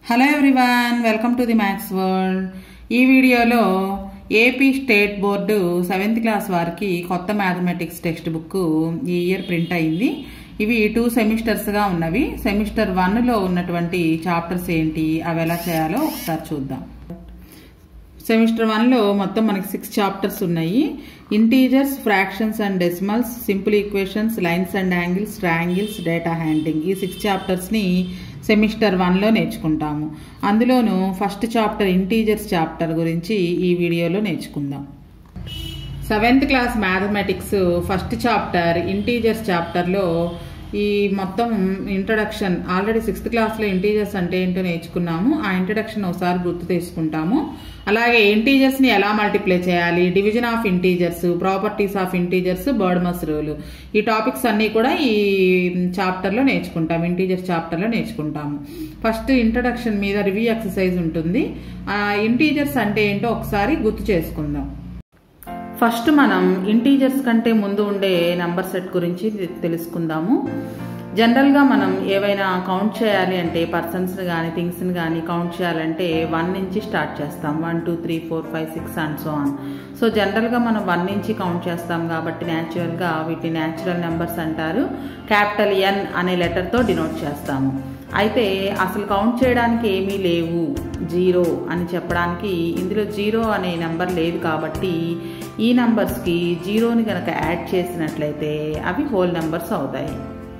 hello everyone welcome to the maths world ఈ వీడియోలో AP state board seventh class వారికి కొత్త మ్యాథమెటిక్స్ టెక్స్ట్ బుక్ ఈ ఇయర్ ప్రింట్ అయింది ఇవి టూ సెమిస్టర్స్గా ఉన్నవి సెమిస్టర్ వన్లో ఉన్నటువంటి చాప్టర్స్ ఏంటి అవి ఎలా చేయాలో ఒకసారి చూద్దాం సెమిస్టర్ వన్లో మొత్తం మనకి సిక్స్ చాప్టర్స్ ఉన్నాయి integers fractions and decimals simple equations lines and angles triangles data handling ఈ సిక్స్ చాప్టర్స్ని సెమిస్టర్ వన్లో నేర్చుకుంటాము అందులోనూ ఫస్ట్ చాప్టర్ ఇంటీజర్స్ చాప్టర్ గురించి ఈ వీడియోలో నేర్చుకుందాం seventh class mathematics first chapter integers చాప్టర్లో ఈ మొత్తం ఇంట్రడక్షన్ ఆల్రెడీ సిక్స్త్ క్లాస్లో ఇంటీజర్స్ అంటే ఏంటో నేర్చుకున్నాము ఆ ఇంట్రడక్షన్ ఒకసారి గుర్తు తీసుకుంటాము అలాగే ఇంటీజర్స్ని ఎలా మల్టిప్లై చేయాలి division of integers properties of integers BODMAS rule ఈ టాపిక్స్ అన్నీ కూడా ఈ చాప్టర్లో నేర్చుకుంటాం ఇంటీజర్స్ చాప్టర్లో నేర్చుకుంటాము ఫస్ట్ ఇంట్రడక్షన్ మీద రివ్యూ ఎక్సర్సైజ్ ఉంటుంది ఆ ఇంటీజర్స్ అంటే ఏంటో ఒకసారి గుర్తు చేసుకుందాం ఫస్ట్ మనం ఇంటీజర్స్ కంటే ముందు ఉండే నంబర్ సెట్ గురించి తెలుసుకుందాము జనరల్గా మనం ఏవైనా కౌంట్ చేయాలి అంటే పర్సన్స్ని కానీ థింగ్స్ని కానీ కౌంట్ చేయాలంటే వన్ నుంచి స్టార్ట్ చేస్తాం one two three four five six and so on so జనరల్గా మనం వన్ నుంచి కౌంట్ చేస్తాం కాబట్టి న్యాచురల్గా వీటిని న్యాచురల్ నెంబర్స్ అంటారు క్యాపిటల్ ఎన్ అనే లెటర్తో డినోట్ చేస్తాము అయితే అసలు కౌంట్ చేయడానికి ఏమీ లేవు జీరో అని చెప్పడానికి ఇందులో జీరో అనే నెంబర్ లేదు కాబట్టి ఈ నంబర్స్కి జీరోని కనుక యాడ్ చేసినట్లయితే అవి హోల్ నెంబర్స్ అవుతాయి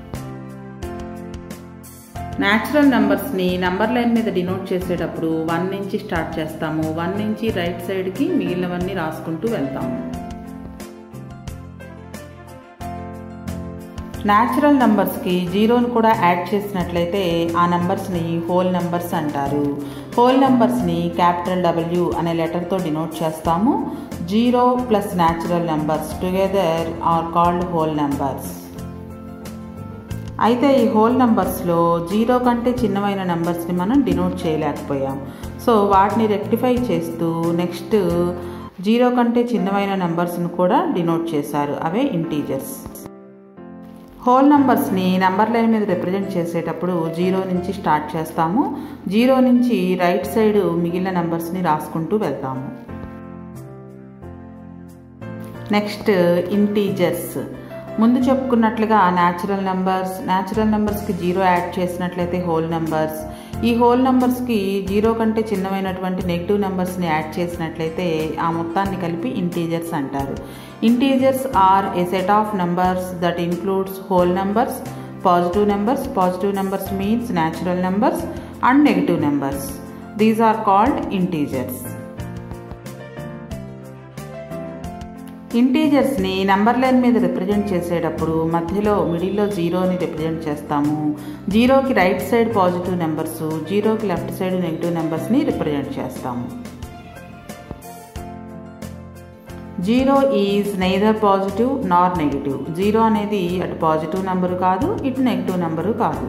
న్యాచురల్ నెంబర్స్ని నంబర్ లైన్ మీద డినోట్ చేసేటప్పుడు వన్ నుంచి స్టార్ట్ చేస్తాము వన్ నుంచి రైట్ సైడ్కి మిగిలినవన్నీ రాసుకుంటూ వెళ్తాము న్యాచురల్ నెంబర్స్కి జీరోని కూడా యాడ్ చేసినట్లయితే ఆ నెంబర్స్ని హోల్ నెంబర్స్ అంటారు హోల్ నెంబర్స్ని క్యాపిటల్ డబ్ల్యూ అనే లెటర్తో డినోట్ చేస్తాము zero plus natural numbers together are called whole numbers అయితే ఈ హోల్ నెంబర్స్లో జీరో కంటే చిన్నమైన నెంబర్స్ని మనం డినోట్ చేయలేకపోయాం సో వాటిని రెక్టిఫై చేస్తూ నెక్స్ట్ జీరో కంటే చిన్నమైన నెంబర్స్ని కూడా డినోట్ చేశారు అవే ఇంటీజర్స్ హోల్ నెంబర్స్ని నెంబర్ లైన్ మీద రిప్రజెంట్ చేసేటప్పుడు జీరో నుంచి స్టార్ట్ చేస్తాము జీరో నుంచి రైట్ సైడ్ మిగిలిన నెంబర్స్ని రాసుకుంటూ వెళ్తాము నెక్స్ట్ ఇంటీజర్స్ ముందు చెప్పుకున్నట్లుగా న్యాచురల్ నెంబర్స్ న్యాచురల్ నెంబర్స్కి జీరో యాడ్ చేసినట్లయితే హోల్ నెంబర్స్ ఈ హోల్ నెంబర్స్కి జీరో కంటే చిన్నమైనటువంటి నెగిటివ్ నెంబర్స్ని యాడ్ చేసినట్లయితే ఆ మొత్తాన్ని కలిపి ఇంటీజర్స్ అంటారు integers are a set of numbers that includes whole numbers positive numbers positive numbers means natural numbers and negative numbers these are called integers ఇంటీజర్స్ని నెంబర్ లైన్ మీద రిప్రజెంట్ చేసేటప్పుడు మధ్యలో మిడిల్లో జీరోని రిప్రజెంట్ చేస్తాము జీరోకి రైట్ సైడ్ పాజిటివ్ నెంబర్స్ జీరోకి left side negative నెంబర్స్ని రిప్రజెంట్ చేస్తాము zero is neither positive nor negative జీరో అనేది అటు పాజిటివ్ నెంబరు కాదు ఇటు నెగిటివ్ నెంబరు కాదు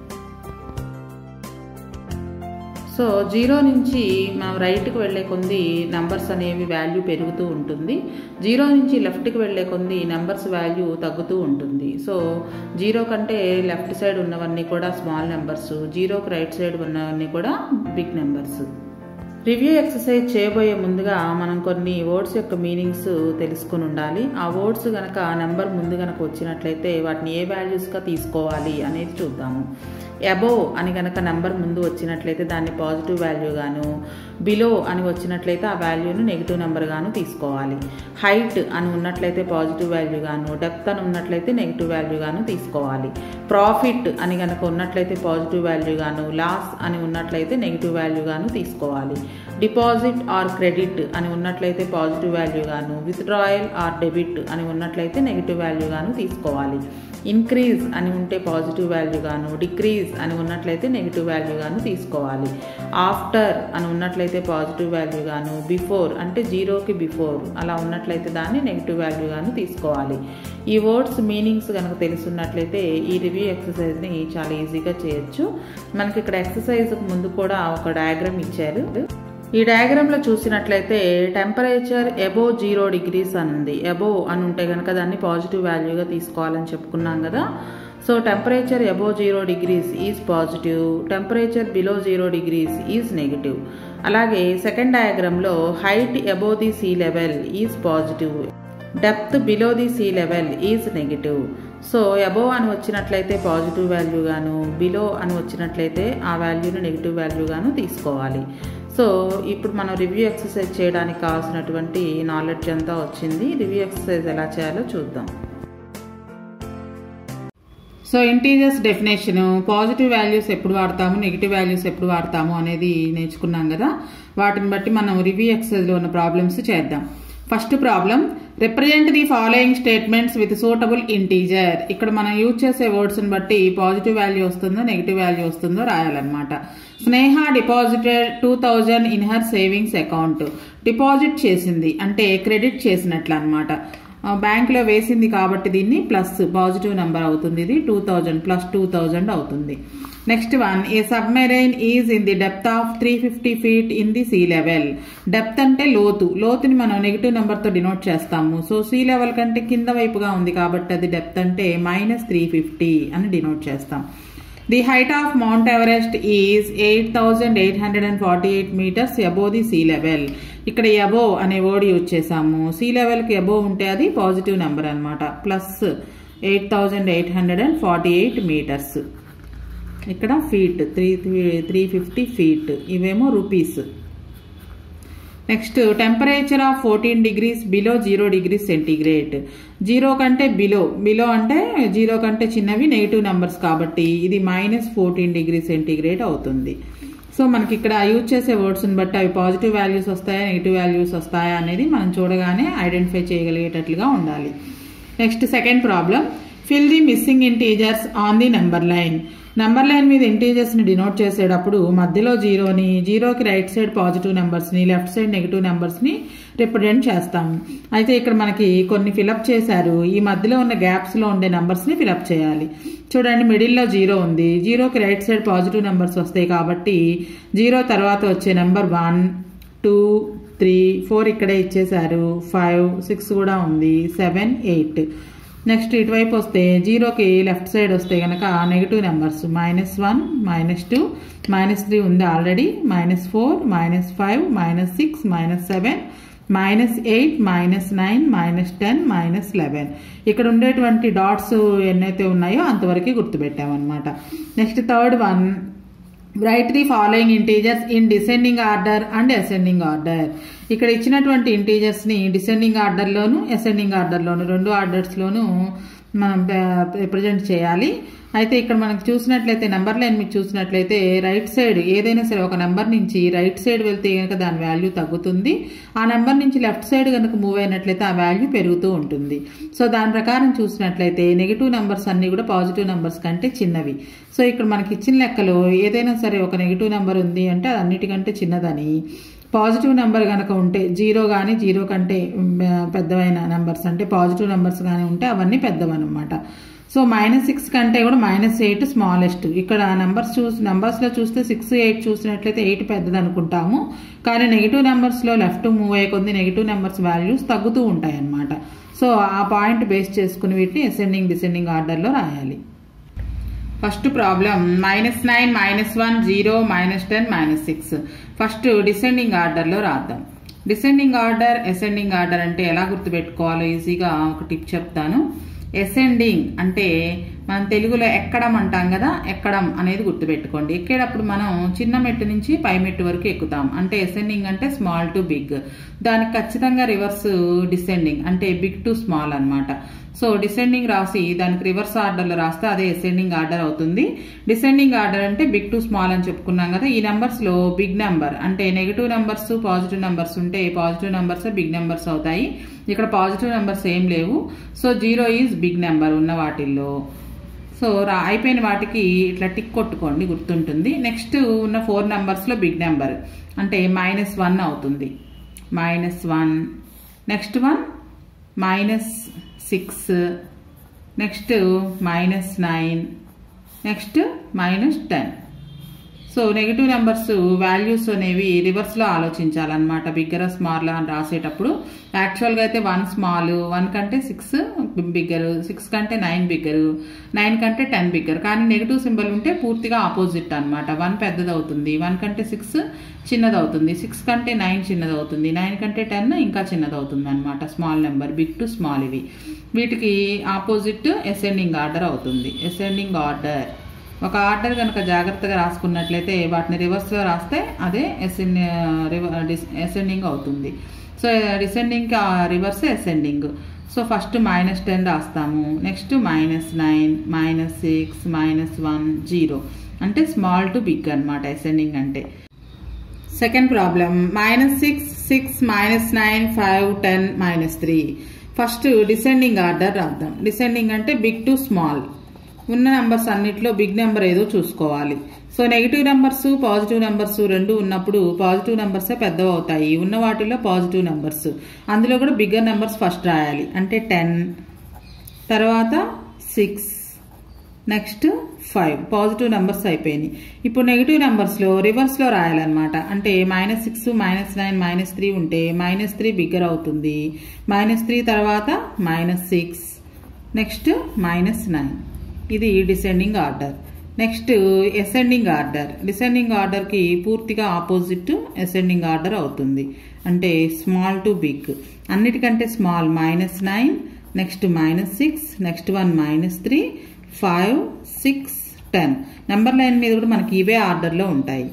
సో జీరో నుంచి మనం రైట్కి వెళ్ళే కొంది నెంబర్స్ అనేవి వాల్యూ పెరుగుతూ ఉంటుంది జీరో నుంచి లెఫ్ట్కి వెళ్ళే కొంది నెంబర్స్ వాల్యూ తగ్గుతూ ఉంటుంది సో జీరో కంటే లెఫ్ట్ సైడ్ ఉన్నవన్నీ కూడా స్మాల్ నెంబర్స్ జీరోకి రైట్ సైడ్ ఉన్నవన్నీ కూడా బిగ్ నెంబర్స్ రివ్యూ ఎక్సర్సైజ్ చేయబోయే ముందుగా మనం కొన్ని వర్డ్స్ యొక్క మీనింగ్స్ తెలుసుకుని ఉండాలి ఆ వర్డ్స్ కనుక నెంబర్ ముందు కనుక వచ్చినట్లయితే వాటిని ఏ వాల్యూస్గా తీసుకోవాలి అనేది చూద్దాము అబోవ్ అని కనుక నెంబర్ ముందు వచ్చినట్లయితే దాన్ని పాజిటివ్ వాల్యూ గాను బిలో అని వచ్చినట్లయితే ఆ వాల్యూను నెగిటివ్ నెంబర్ గాను తీసుకోవాలి హైట్ అని ఉన్నట్లయితే పాజిటివ్ వాల్యూ గాను డెప్త్ అని ఉన్నట్లయితే నెగిటివ్ వాల్యూ గాను తీసుకోవాలి ప్రాఫిట్ అని కనుక ఉన్నట్లయితే పాజిటివ్ వాల్యూ గాను లాస్ అని ఉన్నట్లయితే నెగిటివ్ వాల్యూ గాను తీసుకోవాలి డిపాజిట్ ఆర్ క్రెడిట్ అని ఉన్నట్లయితే పాజిటివ్ వాల్యూ గాను విత్డ్రాయల్ ఆర్ డెబిట్ అని ఉన్నట్లయితే నెగిటివ్ వాల్యూ గాను తీసుకోవాలి ఇంక్రీజ్ అని ఉంటే పాజిటివ్ వాల్యూ గాను డిక్రీజ్ అని ఉన్నట్లయితే నెగిటివ్ వాల్యూ గాను తీసుకోవాలి ఆఫ్టర్ అని ఉన్నట్లయితే పాజిటివ్ వాల్యూ గాను బిఫోర్ అంటే జీరోకి బిఫోర్ అలా ఉన్నట్లయితే దాన్ని నెగిటివ్ వాల్యూ గాను తీసుకోవాలి ఈ వర్డ్స్ మీనింగ్స్ కనుక తెలుసున్నట్లయితే ఈ రివ్యూ ఎక్సర్సైజ్ని చాలా ఈజీగా చేయొచ్చు మనకి ఇక్కడ ఎక్సర్సైజ్ ముందు కూడా ఒక డయాగ్రామ్ ఇచ్చారు ఈ డయాగ్రామ్లో చూసినట్లయితే టెంపరేచర్ ఎబో జీరో డిగ్రీస్ అని ఉంది ఎబో అని ఉంటే కనుక దాన్ని పాజిటివ్ వాల్యూగా తీసుకోవాలని చెప్పుకున్నాం కదా so temperature above zero degrees is positive temperature below zero degrees is negative అలాగే సెకండ్ డయాగ్రామ్లో height above the sea level is positive depth below the sea level is negative so above అని వచ్చినట్లయితే positive value గాను below అని వచ్చినట్లయితే ఆ వాల్యూని negative value గాను తీసుకోవాలి సో ఇప్పుడు మనం రివ్యూ ఎక్సర్సైజ్ చేయడానికి కావాల్సినటువంటి నాలెడ్జ్ అంతా వచ్చింది రివ్యూ ఎక్సర్సైజ్ ఎలా చేయాలో చూద్దాం so integers definition positive values ఎప్పుడు వాడతాము నెగిటివ్ వాల్యూస్ ఎప్పుడు వాడతాము అనేది నేర్చుకున్నాం కదా వాటిని బట్టి మనం రివ్యూ ఎక్సర్సైజ్లో ఉన్న ప్రాబ్లమ్స్ చేద్దాం first problem represent the following statements with suitable integer ఇక్కడ మనం యూజ్ చేసే వర్డ్స్ని బట్టి పాజిటివ్ వాల్యూ వస్తుందో నెగిటివ్ వాల్యూ వస్తుందో రాయాలన్నమాట Sneha deposited two thousand in her savings account deposit చేసింది అంటే క్రెడిట్ చేసినట్లు అనమాట బ్యాంకులో వేసింది కాబట్టి దీన్ని ప్లస్ పాజిటివ్ నెంబర్ అవుతుంది ఇది two thousand plus two thousand అవుతుంది next one a submarine is in the depth of three fifty feet in the sea level depth అంటే లోతు లోతుని మనం నెగిటివ్ నెంబర్తో డినోట్ చేస్తాము సో సీ లెవెల్ కంటే కింద వైపుగా ఉంది కాబట్టి అది డెప్త్ అంటే మైనస్ త్రీ ఫిఫ్టీ అని డినోట్ చేస్తాం the height of Mount Everest is eight thousand eight hundred and forty eight metres above the sea level ఇక్కడ అబోవ్ అనే వర్డ్ యూజ్ చేసాము సీ లెవెల్కి అబోవ్ ఉంటే అది పాజిటివ్ నెంబర్ అనమాట plus eight thousand eight hundred and forty eight metres ఇక్కడ feet three three fifty feet ఇవేమో rupees next temperature of fourteen degrees below zero degrees centigrade zero కంటే below below అంటే zero కంటే చిన్నవి negative numbers కాబట్టి ఇది minus fourteen degree centigrade అవుతుంది so మనకి ఇక్కడ యూజ్ చేసే వర్డ్స్ని బట్టి అవి పాజిటివ్ వాల్యూస్ వస్తాయా నెగిటివ్ వాల్యూస్ వస్తాయా అనేది మనం చూడగానే ఐడెంటిఫై చేయగలిగేటట్లుగా ఉండాలి next second problem fill the missing integers on the number line number line మీద ఇంటీజర్స్ని డినోట్ చేసేటప్పుడు మధ్యలో జీరోని జీరోకి రైట్ సైడ్ పాజిటివ్ నెంబర్స్ని లెఫ్ట్ సైడ్ నెగిటివ్ నెంబర్స్ని రిప్రజెంట్ చేస్తాము అయితే ఇక్కడ మనకి కొన్ని ఫిలప్ చేశారు ఈ మధ్యలో ఉన్న గ్యాప్స్లో ఉండే నెంబర్స్ని ఫిలప్ చేయాలి చూడండి మిడిల్లో జీరో ఉంది జీరోకి రైట్ సైడ్ పాజిటివ్ నెంబర్స్ వస్తాయి కాబట్టి జీరో తర్వాత వచ్చే number one two three four ఇక్కడే ఇచ్చేశారు ఫైవ్ సిక్స్ కూడా ఉంది సెవెన్ ఎయిట్ నెక్స్ట్ ఇటువైపు వస్తే జీరోకి లెఫ్ట్ సైడ్ వస్తే కనుక negative numbers minus one minus two minus three ఉంది already minus four minus five minus six minus seven minus eight minus nine minus ten minus eleven ఇక్కడ ఉండేటువంటి డాట్స్ ఎన్నైతే ఉన్నాయో అంతవరకు గుర్తుపెట్టామన్నమాట next third one write the following integers in descending order and ascending order ఇక్కడ ఇచ్చినటువంటి ఇంటీజర్స్ని descending ఆర్డర్లోను ascending ఆర్డర్లోను రెండు ఆర్డర్స్లోను మనం రిప్రజెంట్ చేయాలి అయితే ఇక్కడ మనకు చూసినట్లయితే నెంబర్ లైన్ మీకు చూసినట్లయితే రైట్ సైడ్ ఏదైనా సరే ఒక నెంబర్ నుంచి రైట్ సైడ్ వెళ్తే కనుక దాని వాల్యూ తగ్గుతుంది ఆ నెంబర్ నుంచి లెఫ్ట్ సైడ్ కనుక మూవ్ అయినట్లయితే ఆ వాల్యూ పెరుగుతూ ఉంటుంది సో దాని ప్రకారం చూసినట్లయితే నెగిటివ్ నెంబర్స్ అన్ని కూడా పాజిటివ్ నెంబర్స్ కంటే చిన్నవి సో ఇక్కడ మనకి ఇచ్చిన లెక్కలో ఏదైనా సరే ఒక నెగిటివ్ నెంబర్ ఉంది అంటే అది అన్నిటికంటే చిన్నదని పాజిటివ్ నెంబర్ కనుక ఉంటే జీరో కానీ జీరో కంటే పెద్దవైన నెంబర్స్ అంటే పాజిటివ్ నెంబర్స్ కానీ ఉంటే అవన్నీ పెద్దవన్నమాట సో మైనస్ సిక్స్ కంటే కూడా మైనస్ ఎయిట్ స్మాలెస్ట్ ఇక్కడ నెంబర్స్ చూసి నెంబర్స్లో చూస్తే సిక్స్ ఎయిట్ చూసినట్లయితే ఎయిట్ పెద్దది అనుకుంటాము కానీ నెగిటివ్ నెంబర్స్లో లెఫ్ట్ మూవ్ అయ్యే కొద్ది నెగిటివ్ నెంబర్స్ వాల్యూస్ తగ్గుతూ ఉంటాయి అన్నమాట సో ఆ పాయింట్ బేస్ చేసుకుని వీటిని అసెండింగ్ డిసెండింగ్ ఆర్డర్లో రాయాలి first problem minus nine minus one zero minus ten minus six first descending ఆర్డర్లో రాద్దాం డిసెండింగ్ ఆర్డర్ అసెండింగ్ ఆర్డర్ అంటే ఎలా గుర్తుపెట్టుకోవాలో ఈజీగా ఒక టిప్ చెప్తాను ఎసెండింగ్ అంటే మనం తెలుగులో ఎక్కడం అంటాం కదా ఎక్కడం అనేది గుర్తుపెట్టుకోండి ఎక్కేటప్పుడు మనం చిన్న మెట్టు నుంచి పై మెట్టు వరకు ఎక్కుతాం అంటే ఎసెండింగ్ అంటే స్మాల్ టు బిగ్ దానికి ఖచ్చితంగా రివర్స్ డిసెండింగ్ అంటే బిగ్ టు స్మాల్ అనమాట సో డిసెండింగ్ రాసి దానికి రివర్స్ ఆర్డర్లో రాస్తే అదే అసెండింగ్ ఆర్డర్ అవుతుంది డిసెండింగ్ ఆర్డర్ అంటే బిగ్ టు స్మాల్ అని చెప్పుకున్నాం కదా ఈ నెంబర్స్లో బిగ్ నెంబర్ అంటే నెగిటివ్ నెంబర్స్ పాజిటివ్ నెంబర్స్ ఉంటే పాజిటివ్ నెంబర్స్ బిగ్ నెంబర్స్ అవుతాయి ఇక్కడ పాజిటివ్ నెంబర్స్ ఏం లేవు so zero is big number ఉన్న వాటిల్లో సో రా అయిపోయిన వాటికి ఇట్లా టిక్ కొట్టుకోండి గుర్తుంటుంది నెక్స్ట్ ఉన్న ఫోర్ నెంబర్స్లో బిగ్ నెంబర్ అంటే మైనస్ వన్ అవుతుంది minus one next one minus six next minus nine next minus ten so negative numbers values అనేవి రివర్స్లో ఆలోచించాలన్నమాట బిగ్గర్ స్మాల్ అని రాసేటప్పుడు యాక్చువల్గా అయితే వన్ స్మాల్ వన్ కంటే సిక్స్ బిగ్గర్ సిక్స్ కంటే నైన్ బిగ్గర్ నైన్ కంటే టెన్ బిగ్గర్ కానీ నెగిటివ్ సింబల్ ఉంటే పూర్తిగా ఆపోజిట్ అనమాట వన్ పెద్దది అవుతుంది వన్ కంటే సిక్స్ చిన్నది అవుతుంది సిక్స్ కంటే నైన్ చిన్నది అవుతుంది నైన్ కంటే టెన్ ఇంకా చిన్నది అవుతుంది అనమాట small number big to small ఇవి వీటికి ఆపోజిట్ ఎసెండింగ్ ఆర్డర్ అవుతుంది ఎసెండింగ్ ఆర్డర్ ఒక ఆర్డర్ కనుక జాగ్రత్తగా రాసుకున్నట్లయితే వాటిని రివర్స్లో రాస్తే అదే ఎసెండ్ ఎసెండింగ్ అవుతుంది so descending reverse ascending so first minus ten రాస్తాము next minus nine minus six minus one zero అంటే స్మాల్ టు బిగ్ అనమాట ఎసెండింగ్ అంటే second problem minus six six minus nine five ten minus three first descending order రాద్దాం descending అంటే big to small ఉన్న numbers అన్నిట్లో big number ఏదో చూసుకోవాలి so negative numbers positive numbers రెండు ఉన్నప్పుడు పాజిటివ్ నెంబర్సే పెద్దవి అవుతాయి ఉన్న వాటిలో పాజిటివ్ నెంబర్స్ అందులో కూడా బిగ్గర్ నెంబర్స్ ఫస్ట్ రాయాలి అంటే టెన్ తర్వాత six next five positive numbers అయిపోయినాయి ఇప్పుడు నెగిటివ్ నెంబర్స్లో రివర్స్లో రాయాలన్నమాట అంటే minus six minus nine minus three ఉంటే మైనస్ త్రీ బిగ్గర్ అవుతుంది మైనస్ త్రీ తర్వాత minus six next minus nine ఇది descending order next ascending order descending ఆర్డర్కి పూర్తిగా ఆపోజిట్ ఎసెండింగ్ ఆర్డర్ అవుతుంది అంటే స్మాల్ టు బిగ్ అన్నిటికంటే small minus nine next minus six next one minus three five six ten number line మీద కూడా మనకి ఇవే ఆర్డర్లో ఉంటాయి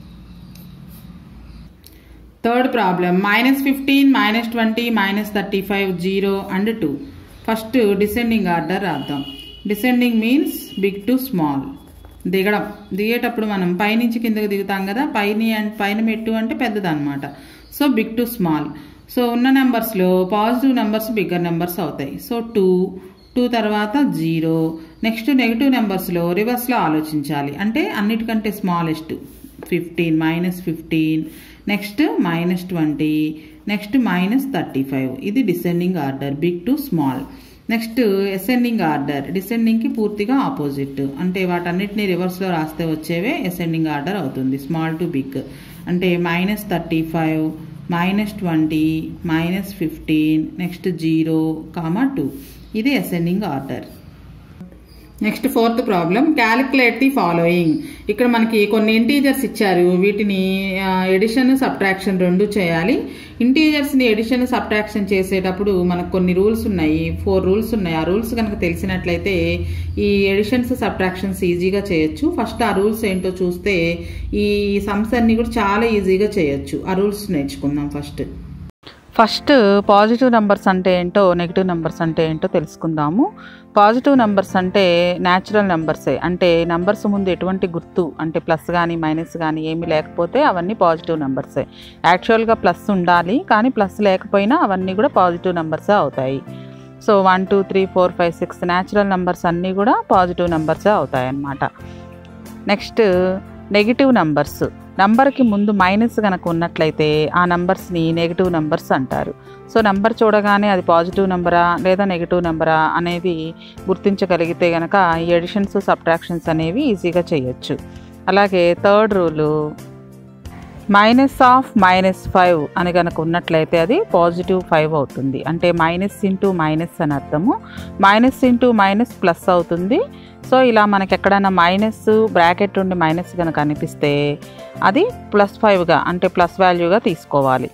third problem minus fifteen minus twenty minus thirty five zero and two first descending order రాద్దాం descending means big to small దిగడం దిగేటప్పుడు మనం పైనుంచి కిందకి దిగుతాం కదా పైన పైన మెట్టు అంటే పెద్దది అనమాట so big to small so ఉన్న నెంబర్స్లో పాజిటివ్ నెంబర్స్ బిగ్గర్ నెంబర్స్ అవుతాయి సో టూ టూ తర్వాత జీరో నెక్స్ట్ నెగిటివ్ నెంబర్స్లో రివర్స్లో ఆలోచించాలి అంటే అన్నిటికంటే smallest fifteen minus fifteen next minus twenty next minus thirty five ఇది descending order big to small next ascending order డిసెండింగ్కి పూర్తిగా ఆపోజిట్ అంటే వాటన్నిటిని రివర్స్లో రాస్తే వచ్చేవే ఎసెండింగ్ ఆర్డర్ అవుతుంది స్మాల్ టు బిగ్ అంటే minus thirty five minus twenty minus fifteen next zero comma two ఇది ascending order next fourth problem calculate the following ఇక్కడ మనకి కొన్ని ఇంటీజర్స్ ఇచ్చారు వీటిని ఎడిషన్ సబ్ట్రాక్షన్ రెండు చేయాలి ఇంటీజర్స్ని ఎడిషన్ సబ్ట్రాక్షన్ చేసేటప్పుడు మనకు కొన్ని రూల్స్ ఉన్నాయి ఫోర్ రూల్స్ ఉన్నాయి ఆ రూల్స్ కనుక తెలిసినట్లయితే ఈ ఎడిషన్స్ సబ్ట్రాక్షన్స్ ఈజీగా చేయొచ్చు ఫస్ట్ ఆ రూల్స్ ఏంటో చూస్తే ఈ సమ్స్ అన్ని కూడా చాలా ఈజీగా చేయొచ్చు ఆ రూల్స్ నేర్చుకుందాం ఫస్ట్ ఫస్ట్ పాజిటివ్ నెంబర్స్ అంటే ఏంటో నెగిటివ్ నెంబర్స్ అంటే ఏంటో తెలుసుకుందాము పాజిటివ్ నెంబర్స్ అంటే న్యాచురల్ నెంబర్సే అంటే నెంబర్స్ ముందు ఎటువంటి గుర్తు అంటే ప్లస్ కానీ మైనస్ కానీ ఏమీ లేకపోతే అవన్నీ పాజిటివ్ నెంబర్సే యాక్చువల్గా ప్లస్ ఉండాలి కానీ ప్లస్ లేకపోయినా అవన్నీ కూడా పాజిటివ్ నెంబర్సే అవుతాయి so one two three four five six natural numbers అన్నీ కూడా పాజిటివ్ నెంబర్సే అవుతాయి అన్నమాట నెక్స్ట్ నెగిటివ్ నంబర్స్ నంబర్కి ముందు మైనస్ కనుక ఉన్నట్లయితే ఆ నంబర్స్ని నెగిటివ్ నంబర్స్ అంటారు సో నంబర్ చూడగానే అది పాజిటివ్ నెంబరా లేదా నెగిటివ్ నెంబరా అనేది గుర్తించగలిగితే కనుక ఈ ఎడిషన్స్ సబ్ట్రాక్షన్స్ అనేవి ఈజీగా చేయొచ్చు అలాగే third rule minus of minus five అని కనుక ఉన్నట్లయితే అది పాజిటివ్ ఫైవ్ అవుతుంది అంటే మైనస్ ఇంటూ మైనస్ అని అర్థము మైనస్ ఇంటూ మైనస్ ప్లస్ అవుతుంది సో ఇలా మనకి ఎక్కడైనా మైనస్ బ్రాకెట్ ఉండి మైనస్ కనుక అనిపిస్తే అది ప్లస్ ఫైవ్గా అంటే ప్లస్ వాల్యూగా తీసుకోవాలి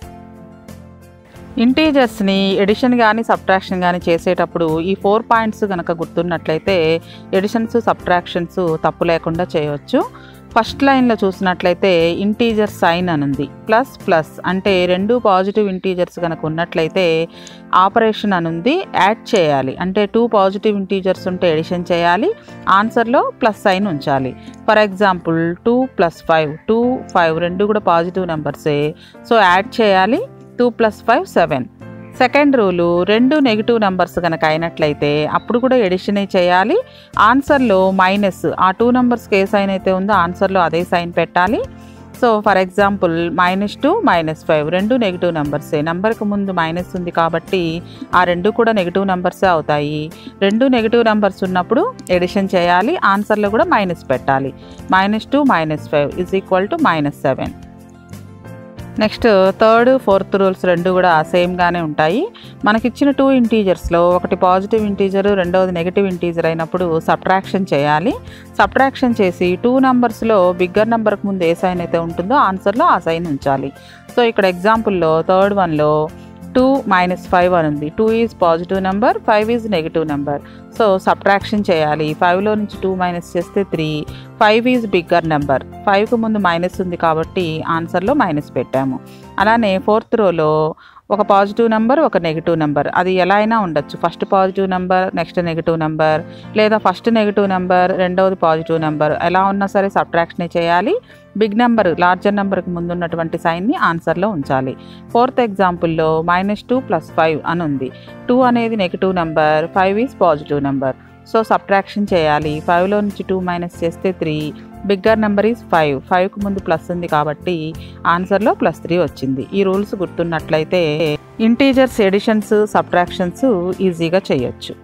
ఇంటీజర్స్ని ఎడిషన్ కానీ సబ్ట్రాక్షన్ కానీ చేసేటప్పుడు ఈ ఫోర్ పాయింట్స్ కనుక గుర్తున్నట్లయితే ఎడిషన్స్ సబ్ట్రాక్షన్స్ తప్పు లేకుండా చేయవచ్చు ఫస్ట్ లైన్లో చూసినట్లయితే ఇంటీజర్ సైన్ అని ఉంది ప్లస్ ప్లస్ అంటే రెండు పాజిటివ్ ఇంటీజర్స్ కనుక ఉన్నట్లయితే ఆపరేషన్ అని ఉంది యాడ్ చేయాలి అంటే టూ పాజిటివ్ ఇంటీజర్స్ ఉంటే ఎడిషన్ చేయాలి ఆన్సర్లో ప్లస్ సైన్ ఉంచాలి for example two plus five two five రెండు కూడా పాజిటివ్ నెంబర్సే సో యాడ్ చేయాలి two plus five seven second rule రెండు నెగిటివ్ నెంబర్స్ కనుక అయినట్లయితే అప్పుడు కూడా ఎడిషనే చేయాలి ఆన్సర్లో మైనస్ ఆ టూ నెంబర్స్కి ఏ సైన్ అయితే ఉందో ఆన్సర్లో అదే సైన్ పెట్టాలి so for example minus two minus five రెండు నెగిటివ్ నెంబర్సే నెంబర్కి ముందు మైనస్ ఉంది కాబట్టి ఆ రెండు కూడా నెగిటివ్ నెంబర్సే అవుతాయి రెండు నెగిటివ్ నెంబర్స్ ఉన్నప్పుడు ఎడిషన్ చేయాలి ఆన్సర్లో కూడా మైనస్ పెట్టాలి minus two minus five is equal to minus seven next third fourth rules రెండు కూడా సేమ్గానే ఉంటాయి మనకిచ్చిన టూ ఇంటీజర్స్లో ఒకటి పాజిటివ్ ఇంటీజర్ రెండవది నెగిటివ్ ఇంటీజర్ అయినప్పుడు సబ్ట్రాక్షన్ చేయాలి సబ్ట్రాక్షన్ చేసి టూ నెంబర్స్లో బిగ్గర్ నెంబర్కి ముందు ఏ సైన్ అయితే ఉంటుందో ఆన్సర్లో ఆ సైన్ ఉంచాలి సో ఇక్కడ ఎగ్జాంపుల్లో థర్డ్ వన్లో టూ మైనస్ ఫైవ్ అని ఉంది two is positive number five is negative number so subtraction చేయాలి ఫైవ్లో నుంచి టూ మైనస్ చేస్తే three five is bigger number ఫైవ్కి ముందు మైనస్ ఉంది కాబట్టి ఆన్సర్లో మైనస్ పెట్టాము అలానే ఫోర్త్ రోలో ఒక పాజిటివ్ నెంబర్ ఒక నెగిటివ్ నెంబర్ అది ఎలా అయినా ఉండొచ్చు first positive number next negative number లేదా ఫస్ట్ నెగిటివ్ నెంబర్ రెండవది పాజిటివ్ నెంబర్ ఎలా ఉన్నా సరే సబ్ట్రాక్షన్ చేయాలి బిగ్ నెంబర్ లార్జర్ నెంబర్కి ముందు ఉన్నటువంటి సైన్ని ఆన్సర్లో ఉంచాలి ఫోర్త్ ఎగ్జాంపుల్లో మైనస్ టూ ప్లస్ ఫైవ్ అని ఉంది టూ అనేది negative number five is positive number so subtraction చేయాలి ఫైవ్లో నుంచి టూ మైనస్ చేస్తే three bigger number is five ఫైవ్కి ముందు ప్లస్ ఉంది కాబట్టి ఆన్సర్లో ప్లస్ త్రీ వచ్చింది ఈ రూల్స్ గుర్తున్నట్లయితే ఇంటీజర్స్ ఎడిషన్స్ సబ్ట్రాక్షన్స్ ఈజీగా చేయొచ్చు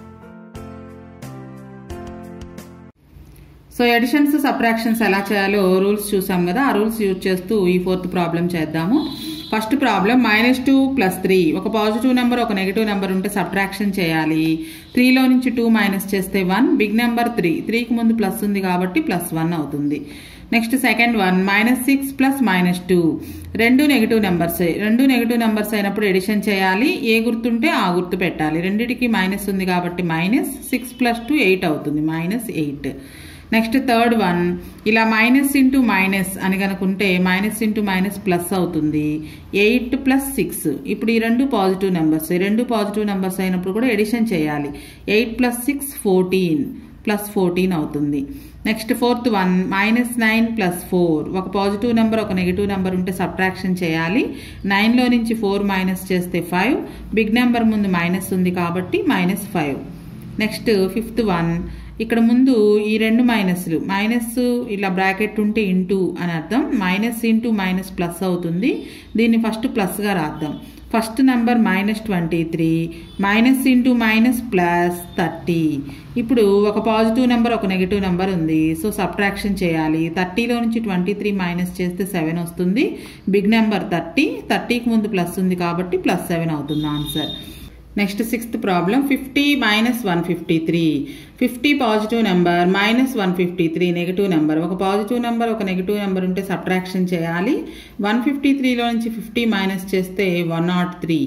సో ఎడిషన్స్ సబ్ట్రాక్షన్స్ ఎలా చేయాలో రూల్స్ చూసాం కదా ఆ రూల్స్ యూజ్ చేస్తూ ఈ ఫోర్త్ ప్రాబ్లం చేద్దాము first problem minus two plus three ఒక పాజిటివ్ నెంబర్ ఒక నెగిటివ్ నెంబర్ ఉంటే సబ్ట్రాక్షన్ చేయాలి త్రీలో నుంచి టూ మైనస్ చేస్తే వన్ బిగ్ నెంబర్ త్రీ త్రీకి ముందు ప్లస్ ఉంది కాబట్టి ప్లస్ వన్ అవుతుంది next second one minus six plus minus two రెండు నెగిటివ్ నెంబర్స్ రెండు నెగిటివ్ నెంబర్స్ అయినప్పుడు ఎడిషన్ చేయాలి ఏ గుర్తుంటే ఆ గుర్తు పెట్టాలి రెండిటికి మైనస్ ఉంది కాబట్టి minus six plus two eight అవుతుంది minus eight next third one ఇలా మైనస్ ఇంటూ మైనస్ అని కనుకుంటే మైనస్ ఇంటూ మైనస్ ప్లస్ అవుతుంది ఎయిట్ ప్లస్ సిక్స్ ఇప్పుడు ఈ రెండు పాజిటివ్ నెంబర్స్ ఈ రెండు పాజిటివ్ నెంబర్స్ అయినప్పుడు కూడా ఎడిషన్ చేయాలి eight plus six fourteen plus fourteen అవుతుంది next fourth one minus nine plus four ఒక పాజిటివ్ నెంబర్ ఒక నెగిటివ్ నెంబర్ ఉంటే సబ్ట్రాక్షన్ చేయాలి నైన్లో నుంచి ఫోర్ మైనస్ చేస్తే ఫైవ్ బిగ్ నెంబర్ ముందు మైనస్ ఉంది కాబట్టి minus five next fifth one ఇక్కడ ముందు ఈ రెండు మైనస్లు మైనస్ ఇలా బ్రాకెట్ ఉంటే ఇంటూ అని అర్థం మైనస్ ఇంటూ మైనస్ ప్లస్ అవుతుంది దీన్ని ఫస్ట్ ప్లస్గా రాద్దాం first number minus twenty three minus into minus plus thirty ఇప్పుడు ఒక పాజిటివ్ నెంబర్ ఒక నెగిటివ్ నెంబర్ ఉంది సో సబ్ట్రాక్షన్ చేయాలి థర్టీలో నుంచి ట్వంటీ త్రీ మైనస్ చేస్తే సెవెన్ వస్తుంది బిగ్ నెంబర్ థర్టీ థర్టీకి ముందు ప్లస్ ఉంది కాబట్టి ప్లస్ సెవెన్ అవుతుంది answer next sixth problem fifty minus one fifty three fifty positive number minus one fifty three negative number ఒక పాజిటివ్ నెంబర్ ఒక నెగిటివ్ నెంబర్ ఉంటే సబ్ట్రాక్షన్ చేయాలి వన్ ఫిఫ్టీ త్రీలో నుంచి ఫిఫ్టీ మైనస్ చేస్తే one not three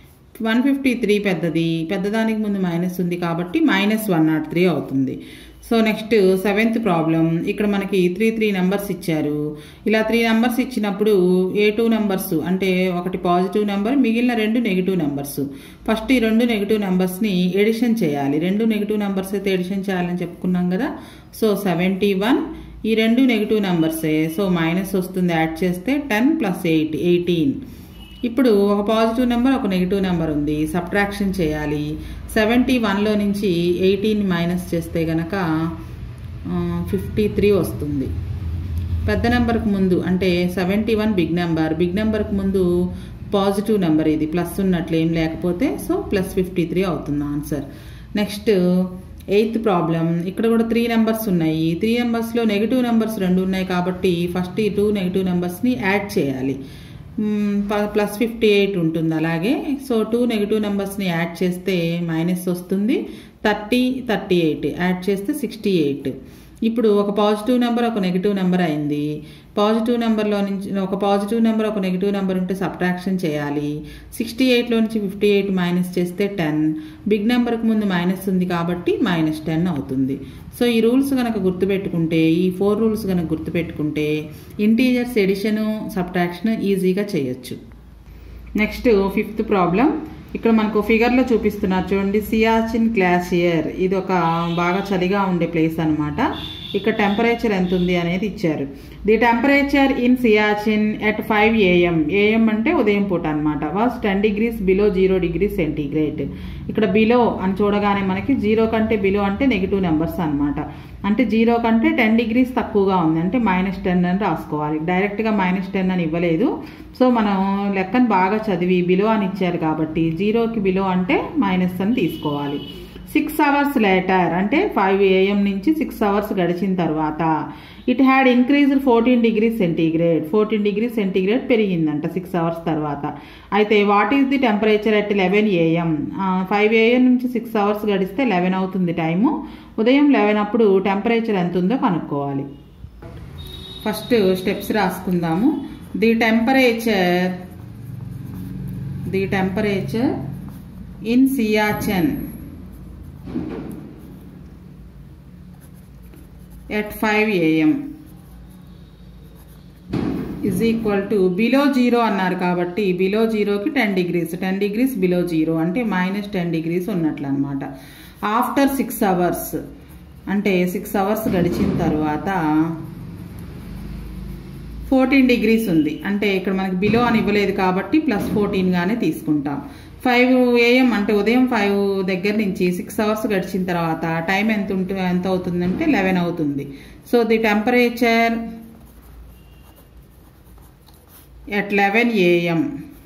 one fifty three పెద్దది పెద్దదానికి ముందు మైనస్ ఉంది కాబట్టి మైనస్ వన్ నాట్ త్రీ అవుతుంది సో నెక్స్ట్ సెవెంత్ ప్రాబ్లం ఇక్కడ మనకి త్రీ త్రీ నెంబర్స్ ఇచ్చారు ఇలా త్రీ నెంబర్స్ ఇచ్చినప్పుడు ఏ టూ నెంబర్స్ అంటే ఒకటి పాజిటివ్ నెంబర్ మిగిలిన రెండు నెగిటివ్ నెంబర్స్ ఫస్ట్ ఈ రెండు నెగిటివ్ నెంబర్స్ని ఎడిషన్ చేయాలి రెండు నెగిటివ్ నెంబర్స్ అయితే ఎడిషన్ చేయాలని చెప్పుకున్నాం కదా సో సెవెంటీ వన్ ఈ రెండు నెగిటివ్ నెంబర్సే సో మైనస్ వస్తుంది యాడ్ చేస్తే టెన్ ప్లస్ ఎయిట్ ఎయిటీన్ ఇప్పుడు ఒక పాజిటివ్ నెంబర్ ఒక నెగిటివ్ నెంబర్ ఉంది సబ్ట్రాక్షన్ చేయాలి సెవెంటీ వన్లో నుంచి ఎయిటీన్ మైనస్ చేస్తే గనక ఫిఫ్టీ త్రీ వస్తుంది పెద్ద నెంబర్కి ముందు అంటే seventy one big number big నెంబర్కి ముందు పాజిటివ్ నెంబర్ ఇది ప్లస్ ఉన్నట్లు ఏం లేకపోతే సో ప్లస్ ఫిఫ్టీ త్రీ అవుతుంది ఆన్సర్ నెక్స్ట్ ఎయిత్ ప్రాబ్లం ఇక్కడ కూడా త్రీ నెంబర్స్ ఉన్నాయి త్రీ నెంబర్స్లో నెగిటివ్ నెంబర్స్ రెండు ఉన్నాయి కాబట్టి ఫస్ట్ ఈ టూ నెగిటివ్ నెంబర్స్ని యాడ్ చేయాలి ప్లస్ ఫిఫ్టీ ఎయిట్ ఉంటుంది అలాగే సో టూ నెగిటివ్ నెంబర్స్ని యాడ్ చేస్తే మైనస్ వస్తుంది థర్టీ థర్టీ ఎయిట్ యాడ్ చేస్తే సిక్స్టీ ఎయిట్ ఇప్పుడు ఒక పాజిటివ్ నెంబర్ ఒక నెగిటివ్ నెంబర్ అయింది పాజిటివ్ నెంబర్లో నుంచి ఒక పాజిటివ్ నెంబర్ ఒక నెగిటివ్ నెంబర్ ఉంటే సబ్ట్రాక్షన్ చేయాలి సిక్స్టీ ఎయిట్లో నుంచి ఫిఫ్టీ ఎయిట్ మైనస్ చేస్తే టెన్ బిగ్ నెంబర్కి ముందు మైనస్ ఉంది కాబట్టి మైనస్ టెన్ అవుతుంది సో ఈ రూల్స్ కనుక గుర్తుపెట్టుకుంటే ఈ ఫోర్ రూల్స్ కనుక గుర్తుపెట్టుకుంటే ఇంటీజర్స్ ఎడిషను సబ్ట్రాక్షన్ ఈజీగా చేయొచ్చు నెక్స్ట్ ఫిఫ్త్ ప్రాబ్లం ఇక్కడ మనకు ఫిగర్లో చూపిస్తున్నారు చూడండి సియాచిన్ గ్లాషియర్ ఇది ఒక బాగా చలిగా ఉండే ప్లేస్ అనమాట ఇక్కడ టెంపరేచర్ ఎంత ఉంది అనేది ఇచ్చారు the temperature in Siachen at five AM AM అంటే ఉదయం పూట అనమాట was ten degrees below zero degree centigrade ఇక్కడ బిలో అని చూడగానే మనకి జీరో కంటే బిలో అంటే నెగిటివ్ నెంబర్స్ అనమాట అంటే జీరో కంటే టెన్ డిగ్రీస్ తక్కువగా ఉంది అంటే మైనస్ టెన్ అని రాసుకోవాలి డైరెక్ట్గా మైనస్ టెన్ అని ఇవ్వలేదు సో మనం లెక్కను బాగా చదివి బిలో అని ఇచ్చారు కాబట్టి జీరోకి బిలో అంటే మైనస్ అని తీసుకోవాలి సిక్స్ అవర్స్ లేటర్ అంటే ఫైవ్ ఏఎం నుంచి సిక్స్ అవర్స్ గడిచిన తర్వాత it had increased fourteen degree centigrade fourteen degree centigrade పెరిగిందంట సిక్స్ అవర్స్ తర్వాత అయితే what is the temperature at eleven AM five AM నుంచి సిక్స్ అవర్స్ గడిస్తే లెవెన్ అవుతుంది టైము ఉదయం లెవెన్ అప్పుడు టెంపరేచర్ ఎంత ఉందో కనుక్కోవాలి ఫస్ట్ స్టెప్స్ రాసుకుందాము the temperature the temperature in Siachen at five AM is equal to below zero అన్నారు కాబట్టి బిలో జీరోకి ten degrees ten degrees below zero అంటే మైనస్ టెన్ డిగ్రీస్ ఉన్నట్లు అనమాట ఆఫ్టర్ సిక్స్ అవర్స్ అంటే సిక్స్ అవర్స్ గడిచిన తర్వాత ఫోర్టీన్ డిగ్రీస్ ఉంది అంటే ఇక్కడ మనకి బిలో అని ఇవ్వలేదు కాబట్టి ప్లస్ ఫోర్టీన్ గానే తీసుకుంటాం ఫైవ్ ఏఎం అంటే ఉదయం ఫైవ్ దగ్గర నుంచి సిక్స్ అవర్స్ గడిచిన తర్వాత టైం ఎంత ఉంటు ఎంత అవుతుందంటే లెవెన్ అవుతుంది so the temperature at eleven AM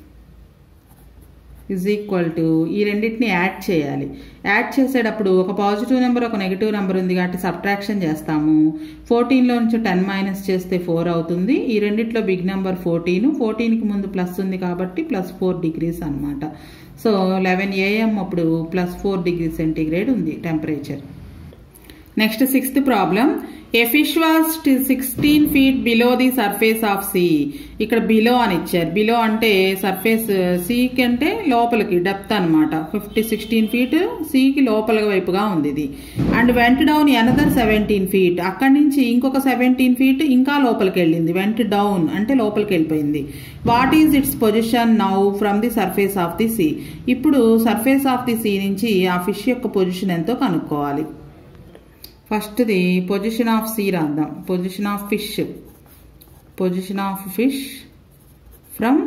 is equal to ఈ రెండింటిని యాడ్ చేయాలి యాడ్ చేసేటప్పుడు ఒక పాజిటివ్ నెంబర్ ఒక నెగిటివ్ నెంబర్ ఉంది కాబట్టి సబ్ట్రాక్షన్ చేస్తాము ఫోర్టీన్లో నుంచి టెన్ మైనస్ చేస్తే ఫోర్ అవుతుంది ఈ రెండిట్లో బిగ్ నెంబర్ ఫోర్టీన్ ఫోర్టీన్కి ముందు ప్లస్ ఉంది కాబట్టి ప్లస్ ఫోర్ డిగ్రీస్ అనమాట సో లెవెన్ ఏఎం అప్పుడు ప్లస్ ఫోర్ డిగ్రీ సెంటీగ్రేడ్ ఉంది temperature next sixth problem a fish was sixteen feet below the surface of sea ఇక్కడ బిలో అని ఇచ్చారు బిలో అంటే సర్ఫేస్ సీకి అంటే లోపలికి డెప్త్ అనమాట ఫిఫ్టీ సిక్స్టీన్ ఫీట్ సీకి లోపల వైపుగా ఉంది ఇది and went down another seventeen feet అక్కడి నుంచి ఇంకొక సెవెంటీన్ ఫీట్ ఇంకా లోపలికి వెళ్ళింది వెంట్ డౌన్ అంటే లోపలికి వెళ్ళిపోయింది what is its position now from the surface of the sea ఇప్పుడు సర్ఫేస్ ఆఫ్ ది సీ నుంచి ఆ ఫిష్ యొక్క పొజిషన్ ఎంతో కనుక్కోవాలి ఫస్ట్ది పొజిషన్ ఆఫ్ సీ రాద్దాం position of fish position of fish from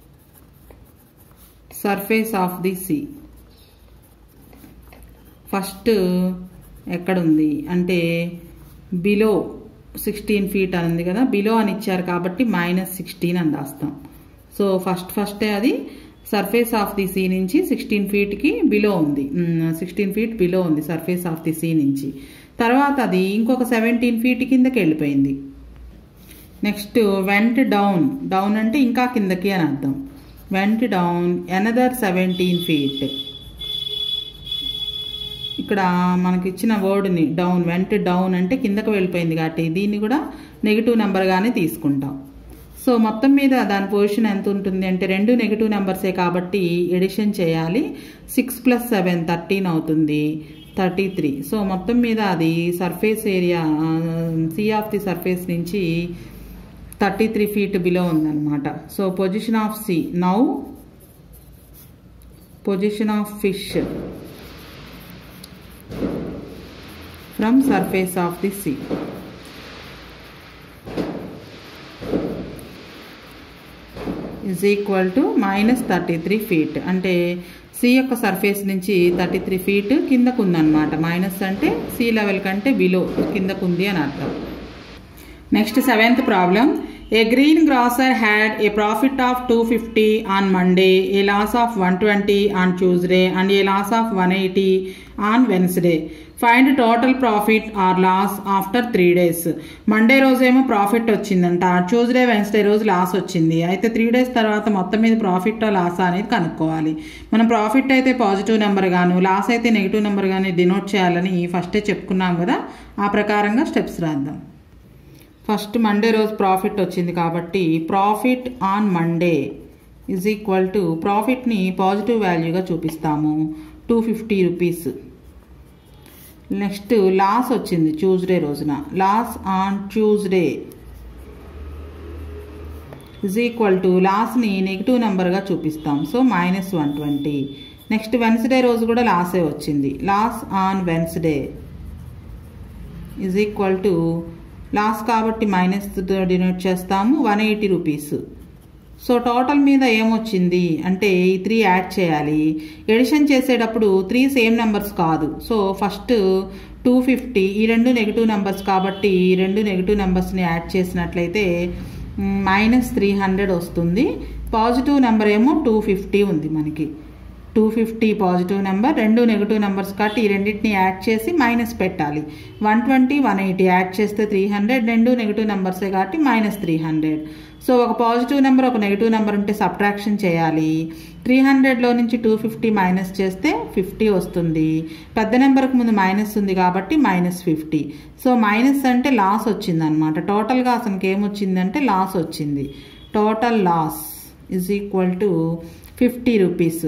surface of the sea first ఎక్కడుంది అంటే బిలో సిక్స్టీన్ ఫీట్ అని ఉంది కదా బిలో అని ఇచ్చారు కాబట్టి మైనస్ సిక్స్టీన్ అని రాస్తాం సో ఫస్ట్ ఫస్టే అది సర్ఫేస్ ఆఫ్ ది సీ నుంచి సిక్స్టీన్ ఫీట్కి బిలో ఉంది సిక్స్టీన్ ఫీట్ బిలో ఉంది సర్ఫేస్ ఆఫ్ ది సీ నుంచి తర్వాత అది ఇంకొక సెవెంటీన్ ఫీట్ కిందకి వెళ్ళిపోయింది నెక్స్ట్ వెంట్ డౌన్ డౌన్ అంటే ఇంకా కిందకి అని అర్థం went down another seventeen feet ఇక్కడ మనకి ఇచ్చిన వర్డ్ని డౌన్ వెంట డౌన్ అంటే కిందకు వెళ్ళిపోయింది కాబట్టి దీన్ని కూడా నెగిటివ్ నెంబర్గానే తీసుకుంటాం సో మొత్తం మీద దాని పొజిషన్ ఎంత ఉంటుంది అంటే రెండు నెగిటివ్ నెంబర్సే కాబట్టి ఎడిషన్ చేయాలి సిక్స్ ప్లస్ సెవెన్ థర్టీన్ అవుతుంది థర్టీ త్రీ సో మొత్తం మీద అది surface area sea of the surface నుంచి థర్టీ త్రీ ఫీట్ బిలో ఉందన్నమాట so position of sea now position of fish from surface of the sea is equal to minus thirty three feet అంటే sea యొక్క surface నుంచి thirty three feet కిందకు ఉందన్నమాట minus అంటే sea level కంటే below కిందకు ఉంది అని అర్థం next seventh problem a greengrocer had a profit of two fifty on Monday a loss of one twenty on Tuesday and a loss of one eighty on Wednesday find total profit or loss after three days Monday రోజేమో profit వచ్చిందంట Tuesday Wednesday రోజు loss వచ్చింది అయితే three days తర్వాత మొత్తం మీద profit loss అనేది కనుక్కోవాలి మనం ప్రాఫిట్ అయితే పాజిటివ్ నెంబర్ గాను లాస్ అయితే నెగిటివ్ నెంబర్ కానీ డినోట్ చేయాలని ఫస్టే చెప్పుకున్నాం కదా ఆ ప్రకారంగా స్టెప్స్ రాద్దాం ఫస్ట్ మండే రోజు ప్రాఫిట్ వచ్చింది కాబట్టి profit on Monday is equal to ప్రాఫిట్ని పాజిటివ్ వాల్యూగా చూపిస్తాము two fifty rupees next loss వచ్చింది ట్యూస్డే రోజున loss on Tuesday is equal to లాస్ని నెగిటివ్ నెంబర్గా చూపిస్తాం so minus one twenty next Wednesday రోజు కూడా లాసే వచ్చింది loss on Wednesday is equal to loss కాబట్టి మైనస్ డినోట్ చేస్తాము one eighty rupees so total మీద ఏమొచ్చింది అంటే ఈ త్రీ యాడ్ చేయాలి ఎడిషన్ చేసేటప్పుడు త్రీ సేమ్ నెంబర్స్ కాదు సో ఫస్ట్ టూ ఫిఫ్టీ ఈ రెండు నెగిటివ్ నెంబర్స్ కాబట్టి ఈ రెండు నెగిటివ్ నెంబర్స్ని యాడ్ చేసినట్లయితే మైనస్ త్రీ హండ్రెడ్ వస్తుంది పాజిటివ్ నెంబర్ ఏమో టూ ఫిఫ్టీ ఉంది మనకి టూ ఫిఫ్టీ పాజిటివ్ నెంబర్ రెండు నెగిటివ్ నెంబర్స్ కాబట్టి ఈ రెండింటిని యాడ్ చేసి మైనస్ పెట్టాలి one twenty one eighty add చేస్తే త్రీ హండ్రెడ్ రెండు నెగిటివ్ నెంబర్సే కాబట్టి మైనస్ త్రీ హండ్రెడ్ సో ఒక పాజిటివ్ నెంబర్ ఒక నెగిటివ్ నెంబర్ ఉంటే సబ్ట్రాక్షన్ చేయాలి త్రీ హండ్రెడ్లో నుంచి టూ ఫిఫ్టీ మైనస్ చేస్తే ఫిఫ్టీ వస్తుంది పెద్ద నెంబర్కి ముందు మైనస్ ఉంది కాబట్టి మైనస్ ఫిఫ్టీ సో మైనస్ అంటే లాస్ వచ్చింది అనమాట టోటల్గా అసలుకి ఏమొచ్చిందంటే లాస్ వచ్చింది total loss is equal to fifty rupees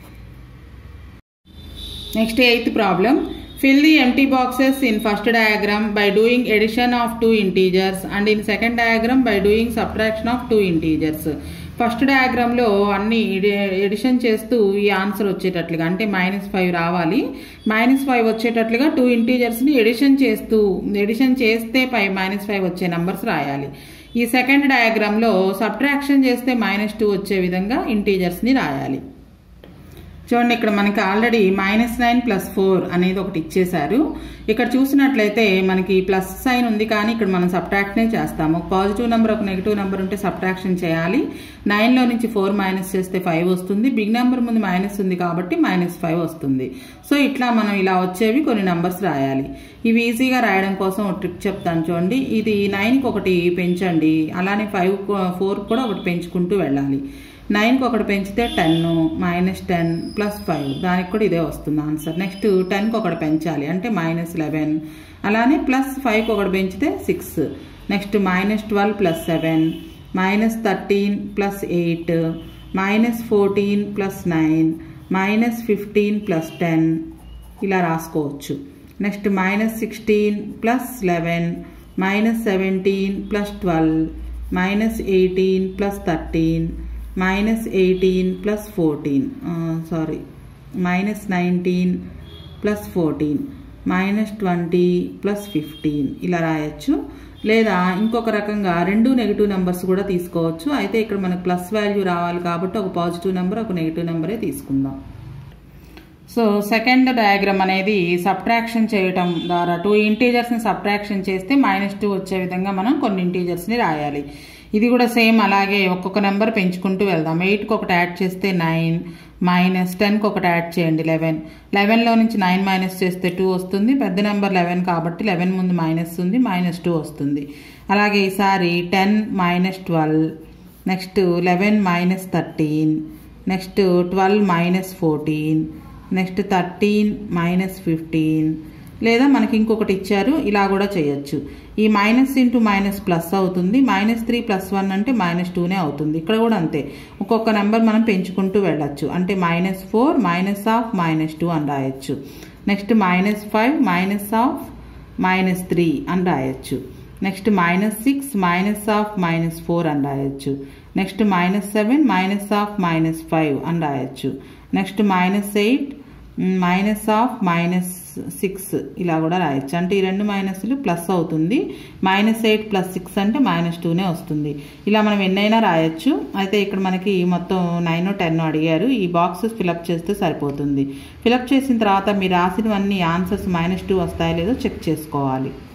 next eighth problem fill the empty boxes in first diagram by doing addition of two integers and in second diagram by doing subtraction of two integers first డయాగ్రామ్లో అన్ని addition చేస్తూ ఈ answer వచ్చేటట్లుగా అంటే minus five రావాలి minus five వచ్చేటట్లుగా two ఇంటీజర్స్ని addition చేస్తూ ఎడిషన్ చేస్తే పై మైనస్ ఫైవ్ వచ్చే నెంబర్స్ రాయాలి ఈ సెకండ్ డయాగ్రామ్లో సబ్ట్రాక్షన్ చేస్తే మైనస్ టూ వచ్చే విధంగా ఇంటీజర్స్ని రాయాలి చూడండి ఇక్కడ మనకి already minus nine plus four అనేది ఒకటి ఇచ్చేశారు ఇక్కడ చూసినట్లయితే మనకి ప్లస్ సైన్ ఉంది కానీ ఇక్కడ మనం సబ్ట్రాక్ట్నే చేస్తాము ఒక పాజిటివ్ నెంబర్ ఒక నెగిటివ్ నెంబర్ ఉంటే సబ్ట్రాక్షన్ చేయాలి నైన్లో నుంచి ఫోర్ మైనస్ చేస్తే ఫైవ్ వస్తుంది బిగ్ నెంబర్ ముందు మైనస్ ఉంది కాబట్టి మైనస్ ఫైవ్ వస్తుంది సో ఇట్లా మనం ఇలా వచ్చేవి కొన్ని నెంబర్స్ రాయాలి ఇవి ఈజీగా రాయడం కోసం ఒక ట్రిక్ చెప్తాను చూడండి ఇది నైన్కి ఒకటి పెంచండి అలానే ఫైవ్ ఫోర్ కూడా ఒకటి పెంచుకుంటూ వెళ్ళాలి నైన్కి ఒకటి పెంచితే ten minus ten plus five దానికి కూడా ఇదే వస్తుంది ఆన్సర్ నెక్స్ట్ టెన్కి ఒకటి పెంచాలి అంటే మైనస్ లెవెన్ అలానే ప్లస్ ఫైవ్కి ఒకటి పెంచితే six next minus twelve plus seven minus thirteen plus eight minus fourteen plus nine minus fifteen plus ten ఇలా రాసుకోవచ్చు next minus sixteen plus eleven minus seventeen plus twelve minus eighteen plus thirteen minus eighteen plus fourteen sorry minus nineteen plus fourteen minus twenty plus fifteen ఇలా రాయొచ్చు లేదా ఇంకొక రకంగా రెండు negative numbers కూడా తీసుకోవచ్చు అయితే ఇక్కడ మనకు ప్లస్ వాల్యూ రావాలి కాబట్టి ఒక పాజిటివ్ నెంబర్ ఒక నెగిటివ్ నెంబరే తీసుకుందాం సో సెకండ్ డయాగ్రామ్ అనేది సబ్ట్రాక్షన్ చేయటం ద్వారా టూ ఇంటీజర్స్ని సబ్ట్రాక్షన్ చేస్తే మైనస్ టూ వచ్చే విధంగా మనం కొన్ని ఇంటీజర్స్ని రాయాలి ఇది కూడా సేమ్ అలాగే ఒక్కొక్క నెంబర్ పెంచుకుంటూ వెళ్దాం ఎయిట్కి ఒకటి యాడ్ చేస్తే నైన్ మైనస్ టెన్కి ఒకటి యాడ్ చేయండి లెవెన్ లెవెన్లో నుంచి నైన్ మైనస్ చేస్తే టూ వస్తుంది పెద్ద నెంబర్ లెవెన్ కాబట్టి లెవెన్ ముందు మైనస్ ఉంది మైనస్ టూ వస్తుంది అలాగే ఈసారి ten minus twelve next eleven minus thirteen next twelve minus fourteen next thirteen minus fifteen లేదా మనకి ఇంకొకటి ఇచ్చారు ఇలా కూడా చేయొచ్చు ఈ మైనస్ ఇంటూ మైనస్ ప్లస్ అవుతుంది మైనస్ త్రీ ప్లస్ వన్ అంటే మైనస్ టూనే అవుతుంది ఇక్కడ కూడా అంతే ఒక్కొక్క నెంబర్ మనం పెంచుకుంటూ వెళ్ళొచ్చు అంటే minus four minus of minus two అని రాయొచ్చు next minus five minus of minus three అని రాయొచ్చు next minus six minus of minus four అని రాయొచ్చు next minus seven minus of minus five అని రాయొచ్చు next minus eight minus of minus six ఇలా కూడా రాయొచ్చు అంటే ఈ రెండు మైనస్లు ప్లస్ అవుతుంది మైనస్ ఎయిట్ ప్లస్ సిక్స్ అంటే మైనస్ టూనే వస్తుంది ఇలా మనం ఎన్నైనా రాయొచ్చు అయితే ఇక్కడ మనకి మొత్తం నైన్ టెన్ అడిగారు ఈ బాక్సెస్ ఫిలప్ చేస్తే సరిపోతుంది ఫిలప్ చేసిన తర్వాత మీరు రాసినవన్నీ ఆన్సర్స్ మైనస్ టూ వస్తాయో లేదో చెక్ చేసుకోవాలి